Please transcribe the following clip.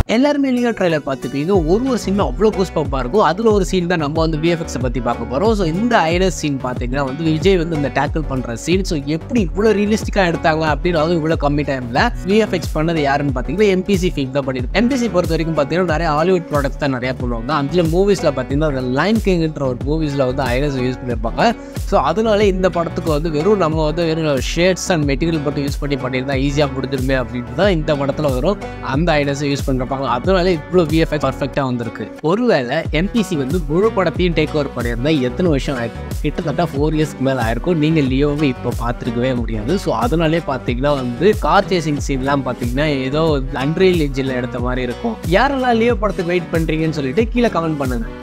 எல்லாருமே Leo trailer பார்த்துப்பீங்க ஒரு ஒரு சீன் அவ்வளோ கூஸ் பம்பாக இருக்கும் அதில் ஒரு சீன் தான் நம்ம வந்து விஎஃப்எக்ஸை பற்றி பார்க்க போகிறோம் ஸோ இந்த ஐரஸ் சீன் பார்த்தீங்கன்னா வந்து விஜய் வந்து இந்த டேக்கிள் பண்ணுற சீன் ஸோ எப்படி இவ்வளோ ரியலிஸ்டிக்காக எடுத்தாங்க அப்படின்னு அதுவும் இவ்வளோ கம்மி டைமில் விஎஃப்எக்ஸ் பண்ணது யாருன்னு பார்த்தீங்கன்னா எம்பிசி ஃபீல் தான் பண்ணிருக்கு எம்பிசி பொறுத்த வரைக்கும் பார்த்தீங்கன்னா நிறைய ஹாலிவுட் ப்ராடக்ட்ஸ் தான் நிறையா பண்ணுவாங்க அதில் மூவிஸில் பார்த்தீங்கன்னா அந்த லைன் கிங்ன்ற ஒரு மூவிஸில் வந்து ஐரஸ் யூஸ் பண்ணியிருப்பாங்க ஸோ அதனால இந்த படத்துக்கு வந்து வெறும் நம்ம வந்து வெறும் ஷேட்ஸ் அண்ட் மெட்டீரியல் மட்டும் யூஸ் பண்ணி பண்ணியிருந்தா ஈஸியாக முடிஞ்சிருமே அப்படின்ட்டு தான் இந்த படத்தில் வரும் அந்த ஐடியாஸை யூஸ் பண்ணிருப்பாங்க அதனால இவ்வளோ விஎஃப்எக்ஸ் பர்ஃபெக்டாக வந்திருக்கு ஒருவேளை எம்பிசி வந்து முழு படத்தையும் டேக் ஓவர் பண்ணியிருந்தா எத்தனை வருஷம் ஆயிருக்கும் கிட்டத்தட்ட ஃபோர் இயர்ஸ்க்கு மேலே ஆயிருக்கும் நீங்கள் லியோவை இப்போ பார்த்துருக்கவே முடியாது ஸோ அதனாலே பார்த்தீங்கன்னா வந்து கார் சேசிங் சீன்லாம் பார்த்தீங்கன்னா ஏதோ அன்ரியல் எஜில் எடுத்த மாதிரி இருக்கும் யாரெல்லாம் லியோ படத்துக்கு வெயிட் பண்ணுறீங்கன்னு சொல்லிட்டு கீழே கமெண்ட் பண்ணுங்க